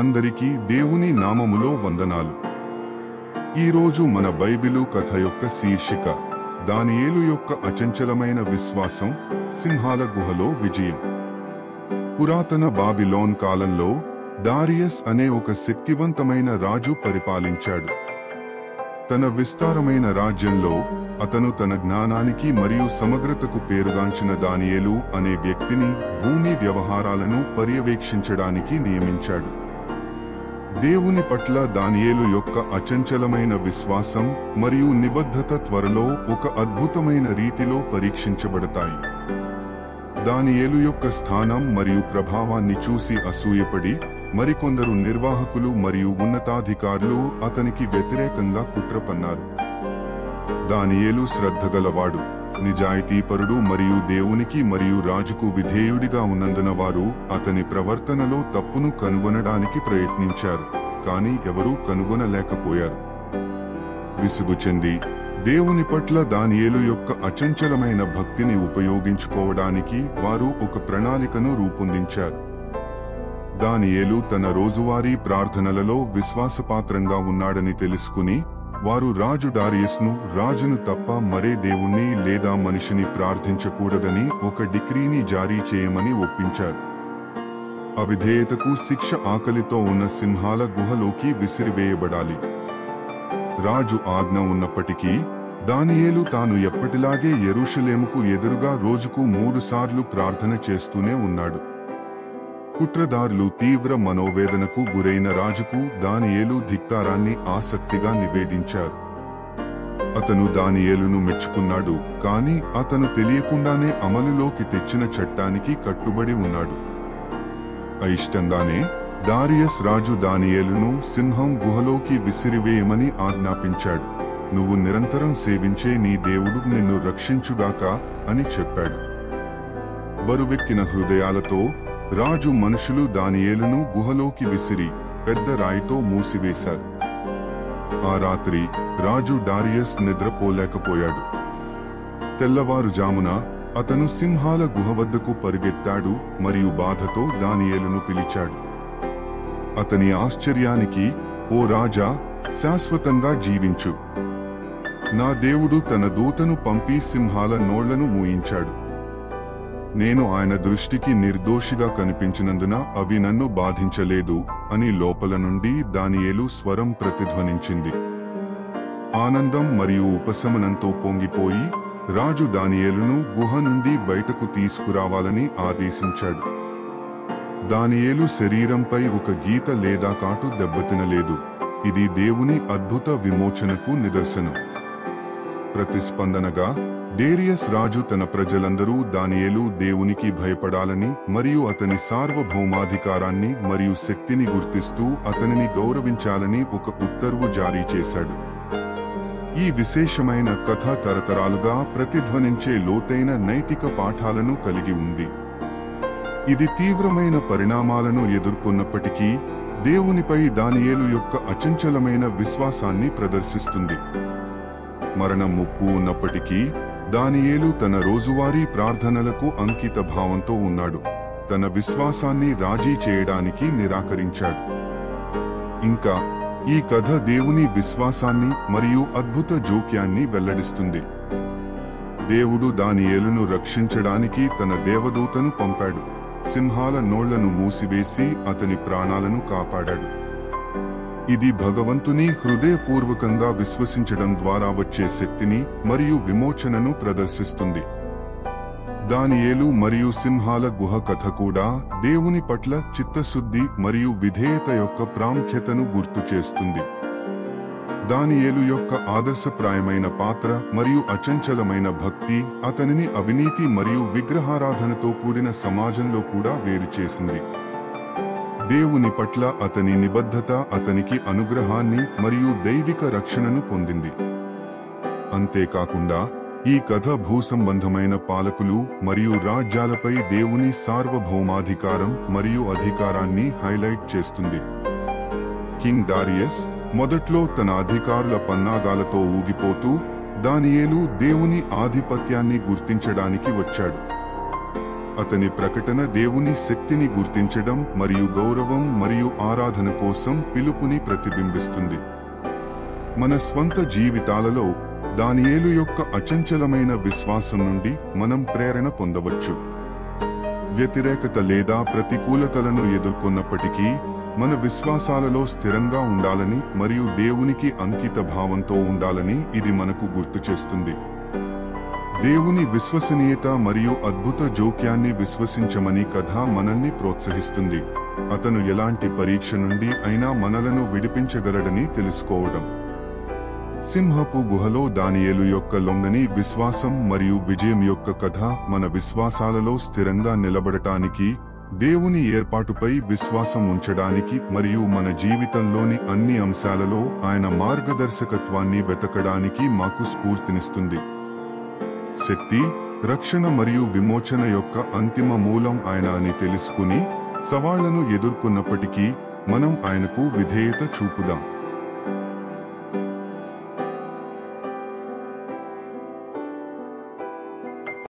అందరికీ దేవుని నామములో వందనాలు ఈరోజు మన బైబిలు కథ యొక్క శీర్షిక దానియేలు యొక్క అచంచలమైన విశ్వాసం సింహాల గుహలో విజయం పురాతన బాబిలోన్ కాలంలో దారియస్ అనే ఒక శక్తివంతమైన రాజు పరిపాలించాడు తన విస్తారమైన రాజ్యంలో అతను తన జ్ఞానానికి మరియు సమగ్రతకు పేరుగాంచిన దానియేలు అనే వ్యక్తిని భూమి వ్యవహారాలను పర్యవేక్షించడానికి నియమించాడు దేవుని పట్ల దానియేలు యొక్క అచంచలమైన విశ్వాసం మరియు నిబద్ధత త్వరలో ఒక అద్భుతమైన రీతిలో పరీక్షించబడతాయి దానియేలు యొక్క స్థానం మరియు ప్రభావాన్ని చూసి అసూయపడి మరికొందరు నిర్వాహకులు మరియు ఉన్నతాధికారులు అతనికి వ్యతిరేకంగా కుట్ర పన్నారు దానియేలు శ్రద్ధగలవాడు నిజాయితీపరుడు మరియు దేవునికి మరియు రాజుకు విధేయుడిగా ఉన్నందున వారు అతని ప్రవర్తనలో తప్పును కనుగొనడానికి ప్రయత్నించారు కానీ ఎవరూ కనుగొనలేకపోయారు విసుగు చెంది దేవుని పట్ల దానియేలు యొక్క అచంచలమైన భక్తిని ఉపయోగించుకోవడానికి వారు ఒక ప్రణాళికను రూపొందించారు దానియేలు తన రోజువారీ ప్రార్థనలలో విశ్వాసపాత్రంగా ఉన్నాడని తెలుసుకుని వారు రాజు డారియస్ను రాజును తప్ప మరే దేవుణ్ణి లేదా మనిషిని ప్రార్థించకూడదని ఒక డిక్రీని జారీ చేయమని ఒప్పించారు అవిధేయతకు శిక్ష ఆకలితో ఉన్న సింహాల గుహలోకి విసిరివేయబడాలి రాజు ఆజ్ఞ ఉన్నప్పటికీ దానియేలు తాను ఎప్పటిలాగే ఎరుషలేముకు ఎదురుగా రోజుకు మూడుసార్లు ప్రార్థన చేస్తూనే ఉన్నాడు కుట్రదారులు తీవ్ర మనోవేదనకు గురైన రాజుకు దానియేలు ధిక్కారాన్ని ఆసక్తిగా నివేదించారు అతను దానియేలును మెచ్చుకున్నాడు కాని అతను తెలియకుండానే అమలులోకి తెచ్చిన చట్టానికి కట్టుబడి ఉన్నాడు అయిష్టంగానే దారియస్ రాజు దానియేలును సింహం గుహలోకి విసిరివేయమని ఆజ్ఞాపించాడు నువ్వు నిరంతరం సేవించే నీ దేవుడు నిన్ను రక్షించుగాక అని చెప్పాడు బరువెక్కిన హృదయాలతో రాజు మనుషులు దానియేలును గుహలోకి విసిరి పెద్ద రాయితో మూసివేశారు ఆ రాత్రి రాజు డారియస్ నిద్రపోలేకపోయాడు తెల్లవారుజామున అతను సింహాల గుహ వద్దకు పరిగెత్తాడు మరియు బాధతో దానియేలును పిలిచాడు అతని ఆశ్చర్యానికి ఓ రాజా శాశ్వతంగా జీవించు నా దేవుడు తన దూతను పంపి సింహాల నోళ్లను మూయించాడు నేను ఆయన దృష్టికి నిర్దోషిగా కనిపించినందున అవి నన్ను బాధించలేదు అని లోపల నుండి దానియేలు స్వరం ప్రతిధ్వనించింది ఆనందం మరియు ఉపశమనంతో పొంగిపోయి రాజు దానియేలును గుహ నుండి బయటకు తీసుకురావాలని ఆదేశించాడు దానియేలు శరీరంపై ఒక గీత లేదా కాటు దెబ్బతినలేదు ఇది దేవుని అద్భుత విమోచనకు నిదర్శనం ప్రతిస్పందనగా డేరియస్ రాజు తన ప్రజలందరూ దానియేలు దేవునికి భయపడాలని మరియు అతని సార్వభౌమాధికారాన్ని మరియు శక్తిని గుర్తిస్తూ అతనిని గౌరవించాలని ఒక ఉత్తర్వు జారీ చేశాడు ఈ విశేషమైన కథ తరతరాలుగా ప్రతిధ్వనించే లోతైన నైతిక పాఠాలను కలిగి ఉంది ఇది తీవ్రమైన పరిణామాలను ఎదుర్కొన్నప్పటికీ దేవునిపై దానియేలు యొక్క అచంచలమైన విశ్వాసాన్ని ప్రదర్శిస్తుంది మరణ ముప్పు ఉన్నప్పటికీ దానియేలు తన రోజువారీ ప్రార్థనలకు అంకిత భావంతో ఉన్నాడు తన విశ్వాసాన్ని రాజీ చేయడానికి నిరాకరించాడు ఇంకా ఈ కథ దేవుని విశ్వాసాన్ని మరియు అద్భుత జోక్యాన్ని వెల్లడిస్తుంది దేవుడు దానియేలును రక్షించడానికి తన దేవదూతను పంపాడు సింహాల నోళ్లను మూసివేసి అతని ప్రాణాలను కాపాడాడు ఇది భగవంతుని హృదయపూర్వకంగా విశ్వసించడం ద్వారా వచ్చే శక్తిని మరియు విమోచనను ప్రదర్శిస్తుంది దానియేలు మరియు సింహాల గుహ కథ కూడా దేవుని పట్ల చిత్తశుద్ధి మరియు విధేయత యొక్క ప్రాముఖ్యతను గుర్తు చేస్తుంది దానియేలు యొక్క ఆదర్శప్రాయమైన పాత్ర మరియు అచంచలమైన భక్తి అతనిని అవినీతి మరియు విగ్రహారాధనతో కూడిన సమాజంలో కూడా వేరు చేసింది దేవుని పట్ల అతని నిబద్ధత అతనికి అనుగ్రహాన్ని మరియు దైవిక రక్షణను పొందింది అంతేకాకుండా ఈ కథ భూసంబంధమైన పాలకులు మరియు రాజ్యాలపై దేవుని సార్వభౌమాధికారం మరియు అధికారాన్ని హైలైట్ చేస్తుంది కింగ్ డారియస్ మొదట్లో తన అధికారుల పన్నాగాలతో ఊగిపోతూ దానియేలు దేవుని ఆధిపత్యాన్ని గుర్తించడానికి వచ్చాడు అతని ప్రకటన దేవుని శక్తిని గుర్తించడం మరియు గౌరవం మరియు ఆరాధన కోసం పిలుపుని ప్రతిబింబిస్తుంది మన స్వంత జీవితాలలో దానియేలు యొక్క అచంచలమైన విశ్వాసం నుండి మనం ప్రేరణ పొందవచ్చు వ్యతిరేకత లేదా ప్రతికూలతలను ఎదుర్కొన్నప్పటికీ మన విశ్వాసాలలో స్థిరంగా ఉండాలని మరియు దేవునికి అంకిత భావంతో ఉండాలని ఇది మనకు గుర్తు చేస్తుంది దేవుని విశ్వసనీయత మరియు అద్భుత జోక్యాన్ని విశ్వసించమని కథ మనల్ని ప్రోత్సహిస్తుంది అతను ఎలాంటి పరీక్ష నుండి అయినా మనలను విడిపించగలడని తెలుసుకోవడం సింహపు గుహలో దానియేలు యొక్క లొంగని విశ్వాసం మరియు విజయం యొక్క కథ మన విశ్వాసాలలో స్థిరంగా నిలబడటానికి దేవుని ఏర్పాటుపై విశ్వాసం ఉంచడానికి మరియు మన జీవితంలోని అన్ని అంశాలలో ఆయన మార్గదర్శకత్వాన్ని వెతకడానికి మాకు స్ఫూర్తినిస్తుంది శక్తి రక్షణ మరియు విమోచన యొక్క అంతిమ మూలం ఆయన అని తెలుసుకుని సవాళ్లను ఎదుర్కొన్నప్పటికీ మనం ఆయనకు విధేయత చూపుదాం